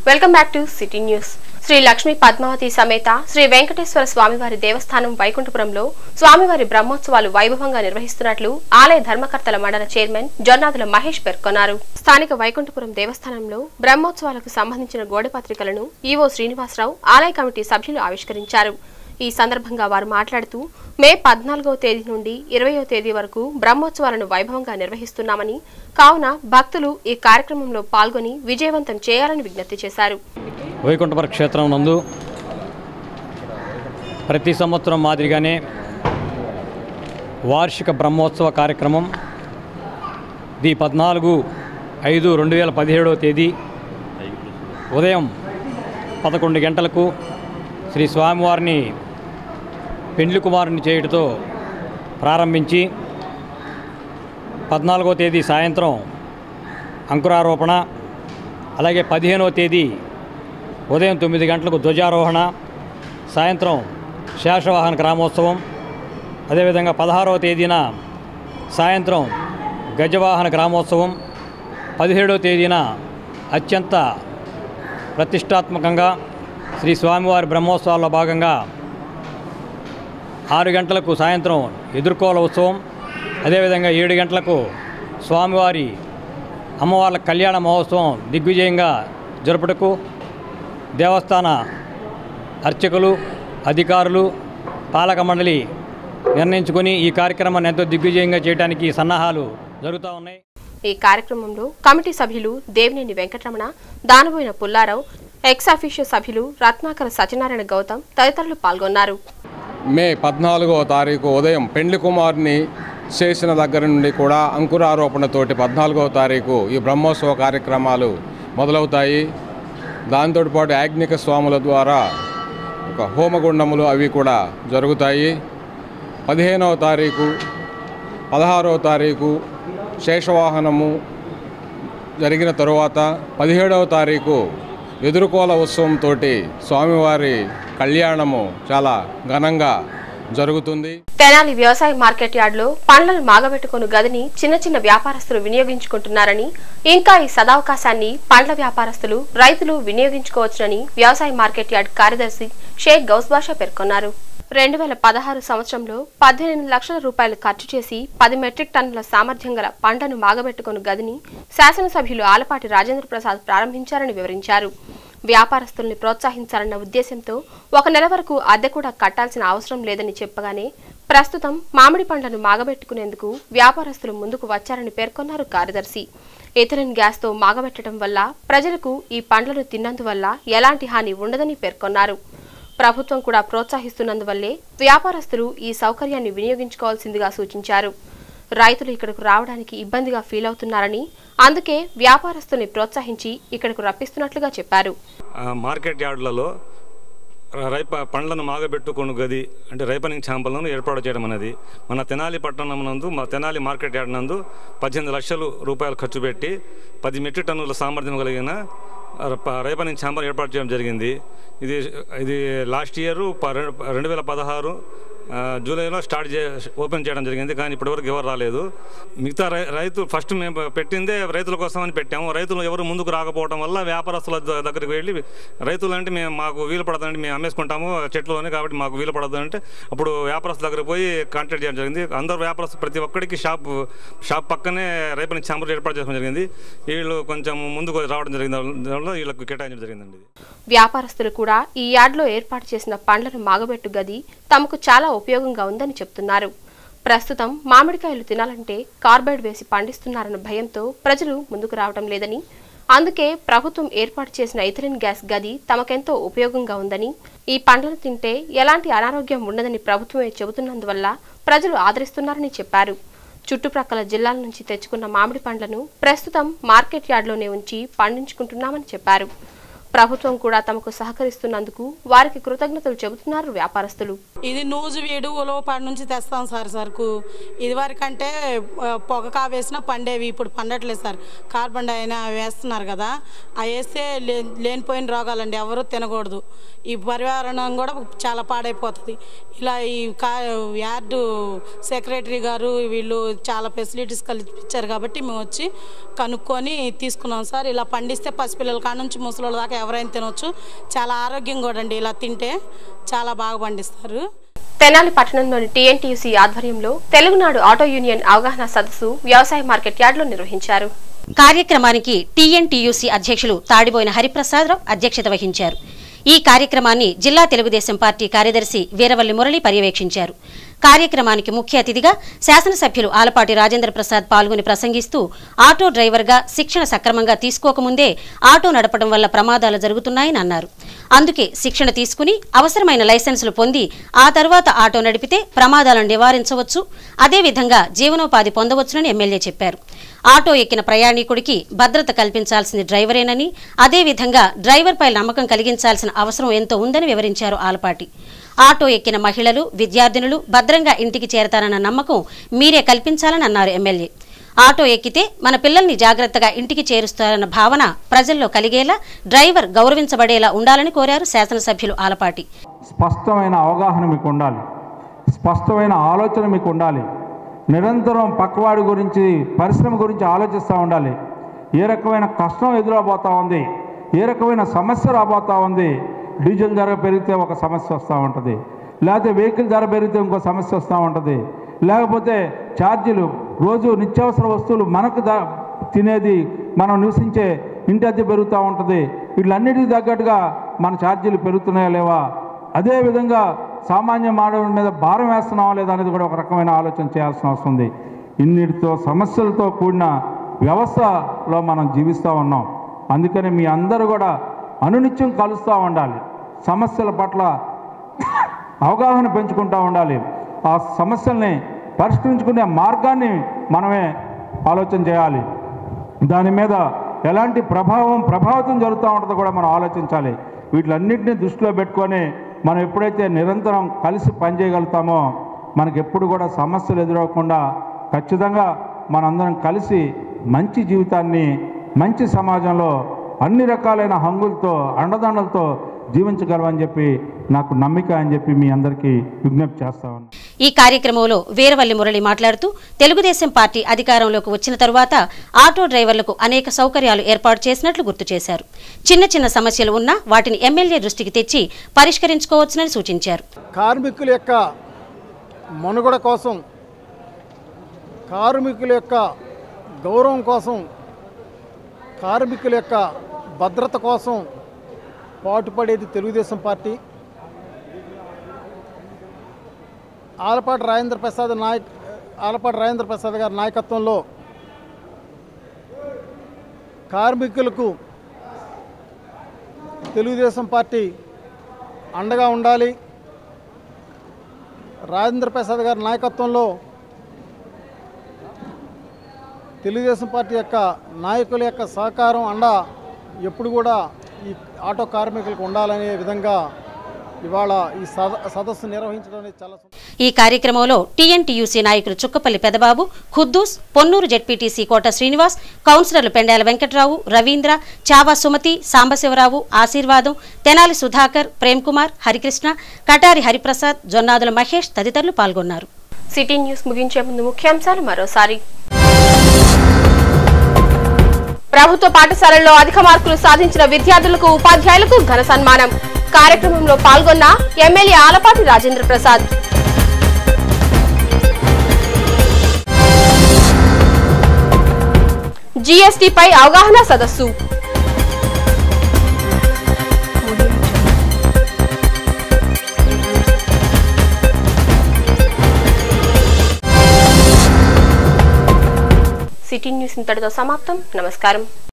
Welcome back to city news Shri Lakshmi Padmavathi సమేత శ్రీ వెంకటేశ్వర స్వామివారి దేవస్థానం వైకుంఠపురంలో స్వామివారి బ్రహ్మోత్సవాలు వైభవంగా నిర్వహిస్తున్నట్లు ఆలయ ధర్మకర్తల మండల చైర్మన్ జొన్నాదుల మహేష్ పేర్కొన్నారు స్థానిక వైకుంఠపురం దేవస్థానంలో బ్రహ్మోత్సవాలకు సంబంధించిన గోడపత్రికలను ఈవో శ్రీనివాసరావు ఆలయ కమిటీ సభ్యులు ఆవిష్కరించారు ఈ సందర్భంగా వారు మాట్లాడుతూ మే పద్నాలుగవ తేదీ నుండి ఇరవయో తేదీ వరకు బ్రహ్మోత్సవాలను వైభవంగా నిర్వహిస్తున్నామని కావున భక్తులు ఈ కార్యక్రమంలో పాల్గొని విజయవంతం చేయాలని విజ్ఞప్తి చేశారు వైకుంఠపుర క్షేత్రం నందు ప్రతి సంవత్సరం మాదిరిగానే వార్షిక బ్రహ్మోత్సవ కార్యక్రమం ది పద్నాలుగు ఐదు రెండు వేల పదిహేడవ తేదీ ఉదయం పదకొండు గంటలకు శ్రీ స్వామివారిని పెండ్లి కుమారుని చేయుటతో ప్రారంభించి పద్నాలుగో తేదీ సాయంత్రం అంకురారోపణ అలాగే పదిహేనవ తేదీ ఉదయం తొమ్మిది గంటలకు ధ్వజారోహణ సాయంత్రం శేషవాహన గ్రామోత్సవం అదేవిధంగా పదహారవ తేదీన సాయంత్రం గజవాహన గ్రామోత్సవం పదిహేడవ తేదీన అత్యంత ప్రతిష్టాత్మకంగా శ్రీ స్వామివారి బ్రహ్మోత్సవాల్లో భాగంగా ఆరు గంటలకు సాయంత్రం ఎదుర్కోల ఉత్సవం అదేవిధంగా ఏడు గంటలకు స్వామివారి అమ్మవార్ల కళ్యాణ మహోత్సవం దిగ్విజయంగా జరుపుటకు దేవస్థాన అర్చకులు అధికారులు పాలక మండలి నిర్ణయించుకొని ఈ కార్యక్రమాన్ని ఎంతో దిగ్విజయంగా చేయడానికి సన్నాహాలు జరుగుతూ ఉన్నాయి ఈ కార్యక్రమంలో కమిటీ సభ్యులు దేవినేని వెంకటరమణ దానబోయిన పుల్లారావు ఎక్స్ అఫీషియో సభ్యులు రత్నాకర సత్యనారాయణ గౌతమ్ తదితరులు పాల్గొన్నారు మే పద్నాలుగవ తారీఖు ఉదయం పెండ్లి కుమార్ని చేసిన దగ్గర నుండి కూడా అంకురారోపణతోటి పద్నాలుగవ తారీఖు ఈ బ్రహ్మోత్సవ కార్యక్రమాలు మొదలవుతాయి దాంతో పాటు యాజ్ఞిక స్వాముల ద్వారా ఒక హోమగుండములు అవి కూడా జరుగుతాయి పదిహేనవ తారీఖు పదహారవ తారీఖు శేషవాహనము జరిగిన తరువాత పదిహేడవ తారీఖు ఎదుర్కోల ఉత్సవంతో స్వామివారి కళ్యాణము చాలా ఘనంగా జరుగుతుంది తెనాలి వ్యవసాయ మార్కెట్ యార్డులో పండ్లను మాగబెట్టుకుని గదిని చిన్న చిన్న వ్యాపారస్తులు వినియోగించుకుంటున్నారని ఇంకా ఈ సదావకాశాన్ని పండ్ల వ్యాపారస్తులు రైతులు వినియోగించుకోవచ్చునని వ్యవసాయ మార్కెట్ యార్డ్ కార్యదర్శి షేక్ గౌస్ బాషా పేర్కొన్నారు రెండు వేల పదహారు సంవత్సరంలో పద్దెనిమిది లక్షల రూపాయలు ఖర్చు చేసి పది మెట్రిక్ టన్నుల సామర్థ్యం గల పంటను మాగబెట్టుకుని గదిని శాసనసభ్యులు ఆలపాటి రాజేంద్ర ప్రసాద్ ప్రారంభించారని వివరించారు వ్యాపారస్తుల్ని ప్రోత్సహించాలన్న ఉద్దేశంతో ఒక నెల వరకు అద్దె కూడా కట్టాల్సిన అవసరం లేదని చెప్పగానే ప్రస్తుతం మామిడి పండ్లను మాగబెట్టుకునేందుకు వ్యాపారస్తులు ముందుకు వచ్చారని పేర్కొన్నారు కార్యదర్శి ఎథిలిన్ గ్యాస్తో మాగబెట్టడం వల్ల ప్రజలకు ఈ పండ్లను తిన్నందువల్ల ఎలాంటి హాని ఉండదని పేర్కొన్నారు ప్రభుత్వం కూడా ప్రోత్సహిస్తున్నందువల్లే వ్యాపారస్తులు ఈ సౌకర్యాన్ని వినియోగించుకోవాల్సిందిగా సూచించారు రైతులు ఇక్కడకు రావడానికి ఇబ్బందిగా ఫీల్ అవుతున్నారని అందుకే వ్యాపారస్తుల్ని ప్రోత్సహించి ఇక్కడకు రప్పిస్తున్నట్లుగా చెప్పారు ఆ, మార్కెట్ యార్డులలో రైప పండ్లను మాగబెట్టుకుని గది అంటే రైపనింగ్ ఛాంపలను ఏర్పాటు చేయడం అనేది మన తెనాలి పట్టణం నందు మా తెనాలి మార్కెట్ యార్డ్ నందు పద్దెనిమిది లక్షలు రూపాయలు ఖర్చు పెట్టి పది మెట్రిక్ టన్నుల సామర్థ్యం కలిగిన ప- రైపనింగ్ ఛాంబర్ ఏర్పాటు చేయడం జరిగింది ఇది ఇది లాస్ట్ ఇయర్ రెండు వేల పదహారు ఆ, జూలైలో స్టార్ట్ చే ఓపెన్ చేయడం జరిగింది కానీ ఇప్పటివరకు ఎవరు రాలేదు మిగతా రై రైతు ఫస్ట్ మేము పెట్టిందే రైతుల కోసం అని పెట్టాము రైతులు ఎవరు ముందుకు రాకపోవడం వల్ల వ్యాపారస్తుల ద- దగ్గరికి వెళ్ళి రైతులు అంటే మేము మాకు వీలు పడదండి మేము అమ్మేసుకుంటాము చెట్లుని కాబట్టి మాకు వీలు పడదు అంటే అప్పుడు వ్యాపారస్తుల దగ్గరికి పోయి కాంటాక్ట్ చేయడం జరిగింది అందరు వ్యాపారస్తులు ప్రతి ఒక్కరికి షాప్ షాప్ పక్కనే రేపటి ఛాంబర్ ఏర్పాటు చేయడం జరిగింది వీళ్ళు కొంచెం ముందుకు రావడం జరిగింది దానివల్ల వీళ్ళకి కేటాయించడం జరిగిందండి ఇది. వ్యాపారస్తులు కూడా ఈ యార్డులో ఏర్పాటు చేసిన పండ్లను మాగబెట్టు గది తమకు చాలా ఉపయోగంగా ఉందని చెప్తున్నారు ప్రస్తుతం మామిడికాయలు తినాలంటే కార్బైడ్ వేసి పండిస్తున్నారన్న భయంతో ప్రజలు ముందుకు రావడం లేదని అందుకే ప్రభుత్వం ఏర్పాటు చేసిన ఇథిలిన్ గ్యాస్ గది తమకెంతో ఉపయోగంగా ఉందని ఈ పండ్లను తింటే ఎలాంటి అనారోగ్యం ఉండదని ప్రభుత్వమే చెబుతున్నందువల్ల ప్రజలు ఆదరిస్తున్నారని చెప్పారు చుట్టుప్రక్కల జిల్లాల నుంచి తెచ్చుకున్న మామిడి పండ్లను ప్రస్తుతం మార్కెట్ యార్డ్లోనే ఉంచి పండించుకుంటున్నామని చెప్పారు ప్రభుత్వం కూడా తమకు సహకరిస్తున్నందుకు వారికి కృతజ్ఞతలు చెబుతున్నారు వ్యాపారస్తులు ఇది నూజు వీడు ఉలవపాడు నుంచి తెస్తాం సార్ సరుకు ఇదివరకంటే ఆ, పొగ కావేసినా పండేవి ఇప్పుడు పండట్లేదు సార్ కార్బన్ డై అయినా వేస్తున్నారు కదా అవి వేస్తే లే లేనిపోయిన రోగాలండి ఎవరు తినకూడదు ఈ పర్యావరణం కూడా చాలా పాడైపోతుంది ఇలా ఈ కా యార్డు సెక్రటరీ గారు వీళ్ళు చాలా ఫెసిలిటీస్ కల్పించారు కాబట్టి మేము వచ్చి కనుక్కొని తీసుకున్నాం సార్ ఇలా పండిస్తే పసిపిల్లల కాడ నుంచి ముసలోళ్ళ దాకా ఎవరైనా తినొచ్చు చాలా ఆరోగ్యం కూడా అండి ఇలా తింటే చాలా బాగా పండిస్తారు తెనాలి పట్టణంలోని టీఎన్టీయూసీ ఆధ్వర్యంలో తెలుగునాడు ఆటో యూనియన్ అవగాహన సదస్సు వ్యవసాయ మార్కెట్ యార్డులో నిర్వహించారు కార్యక్రమానికి టీఎన్టీయూసీ అధ్యక్షులు తాడిబోయిన హరిప్రసాదరావు అధ్యక్షత వహించారు ఈ కార్యక్రమాన్ని జిల్లా తెలుగుదేశం పార్టీ కార్యదర్శి వీరవల్లి మురళి పర్యవేక్షించారు కార్యక్రమానికి ముఖ్య అతిథిగా శాసనసభ్యులు ఆలపాటి రాజేంద్ర ప్రసాద్ పాల్గొని ప్రసంగిస్తూ ఆటో డ్రైవర్గా శిక్షణ సక్రమంగా తీసుకోకముందే ఆటో నడపడం వల్ల ప్రమాదాలు జరుగుతున్నాయని అన్నారు అందుకే శిక్షణ తీసుకుని అవసరమైన లైసెన్సులు పొంది ఆ తర్వాత ఆటో నడిపితే ప్రమాదాలను నివారించవచ్చు అదేవిధంగా జీవనోపాధి పొందవచ్చునని ఎమ్మెల్యే చెప్పారు ఆటో ఎక్కిన ప్రయాణికుడికి భద్రత కల్పించాల్సింది డ్రైవరేనని అదేవిధంగా డ్రైవర్పై నమ్మకం కలిగించాల్సిన అవసరం ఎంతో ఉందని వివరించారు ఆలపాటి ఆటో ఎక్కిన మహిళలు విద్యార్థినులు భద్రంగా ఇంటికి చేరతారన్న నమ్మకం మీరే కల్పించాలని అన్నారు ఎమ్మెల్యే ఆటో ఎక్కితే మన పిల్లల్ని జాగ్రత్తగా ఇంటికి చేరుస్తారన్న భావన ప్రజల్లో కలిగేలా డ్రైవర్ గౌరవించబడేలా ఉండాలని కోరారు శాసనసభ్యులు ఆలపాటి స్పష్టమైన అవగాహన మీకు ఉండాలి స్పష్టమైన ఆలోచన మీకు ఉండాలి నిరంతరం పక్కవాడి గురించి పరిశ్రమ గురించి ఆలోచిస్తూ ఉండాలి ఏ రకమైన కష్టం ఎదురబోతూ ఉంది ఏ రకమైన సమస్య రాబోతూ ఉంది డీజిల్ ధర పెరిగితే ఒక సమస్య వస్తూ ఉంటుంది లేకపోతే వెహికల్ ధర పెరిగితే ఇంకో సమస్య వస్తూ ఉంటుంది లేకపోతే ఛార్జీలు రోజు నిత్యావసర వస్తువులు మనకు ద తినేది మనం నివసించే ఇంటి అద్దె పెరుగుతూ ఉంటుంది వీటిలన్నిటికీ తగ్గట్టుగా మన ఛార్జీలు పెరుగుతున్నాయా లేవా అదేవిధంగా సామాన్య మానవుడి మీద భారం వేస్తున్నావా లేదా అనేది కూడా ఒక రకమైన ఆలోచన చేయాల్సిన అవసరం ఉంది ఇన్నిటితో సమస్యలతో కూడిన వ్యవస్థలో మనం జీవిస్తూ ఉన్నాం అందుకని మీ అందరూ కూడా అనునిత్యం కలుస్తూ ఉండాలి సమస్యల పట్ల అవగాహన పెంచుకుంటూ ఉండాలి ఆ సమస్యల్ని పరిష్కరించుకునే మార్గాన్ని మనమే ఆలోచన చేయాలి దాని మీద ఎలాంటి ప్రభావం ప్రభావితం జరుగుతూ ఉంటుందో కూడా మనం ఆలోచించాలి వీటిలన్నింటినీ దృష్టిలో పెట్టుకొని మనం ఎప్పుడైతే నిరంతరం కలిసి పనిచేయగలుగుతామో మనకి ఎప్పుడు కూడా సమస్యలు ఎదురవకుండా ఖచ్చితంగా మనందరం కలిసి మంచి జీవితాన్ని మంచి సమాజంలో అన్ని రకాలైన హంగులతో అండదండలతో జీవించగలమని చెప్పి నాకు నమ్మిక అని చెప్పి మీ అందరికీ విజ్ఞప్తి చేస్తా ఉన్నాను ఈ కార్యక్రమంలో వీరవల్లి మురళి మాట్లాడుతూ తెలుగుదేశం పార్టీ అధికారంలోకి వచ్చిన తరువాత ఆటో డ్రైవర్లకు అనేక సౌకర్యాలు ఏర్పాటు చేసినట్లు గుర్తు చేశారు చిన్న చిన్న సమస్యలు ఉన్నా వాటిని ఎమ్మెల్యే దృష్టికి తెచ్చి పరిష్కరించుకోవచ్చునని సూచించారు కార్మికుల యొక్క మనుగడ కోసం కార్మికుల యొక్క గౌరవం కోసం కార్మికుల యొక్క భద్రత కోసం పాటుపడేది తెలుగుదేశం పార్టీ ఆలపాటి రాజేంద్ర ప్రసాద్ నాయక్ ఆలపాటి రాజేంద్ర ప్రసాద్ గారి నాయకత్వంలో కార్మికులకు తెలుగుదేశం పార్టీ అండగా ఉండాలి రాజేంద్ర ప్రసాద్ గారి నాయకత్వంలో తెలుగుదేశం పార్టీ యొక్క నాయకుల యొక్క సహకారం అండ ఎప్పుడు కూడా ఈ ఆటో కార్మికులకు ఉండాలనే విధంగా ఇవాళ ఈ సద సదస్సు నిర్వహించడం అనేది చాలా సంతోషం. ఈ కార్యక్రమంలో టీఎన్టీయూసీ నాయకులు చుక్కపల్లి పెదబాబు ఖుద్దూస్ పొన్నూరు జెడ్పీటీసీ కోట శ్రీనివాస్ కౌన్సిలర్లు పెండాల వెంకట్రావు రవీంద్ర చావా సుమతి సాంబశివరావు ఆశీర్వాదం తెనాలి సుధాకర్ ప్రేమ్ కుమార్ హరికృష్ణ కటారి హరిప్రసాద్ జొన్నాదుల మహేష్ తదితరులు పాల్గొన్నారు సిటీ న్యూస్ ముగించే ముందు ముఖ్యాంశాలు మరోసారి ప్రభుత్వ పాఠశాలల్లో అధిక మార్కులు సాధించిన విద్యార్థులకు ఉపాధ్యాయులకు ఘన సన్మానం కార్యక్రమంలో పాల్గొన్న ఎమ్మెల్యే ఆలపాటి రాజేంద్ర ప్రసాద్ జీఎస్టీపై అవగాహన సదస్సు సిటీ న్యూస్ ఇంతటితో సమాప్తం నమస్కారం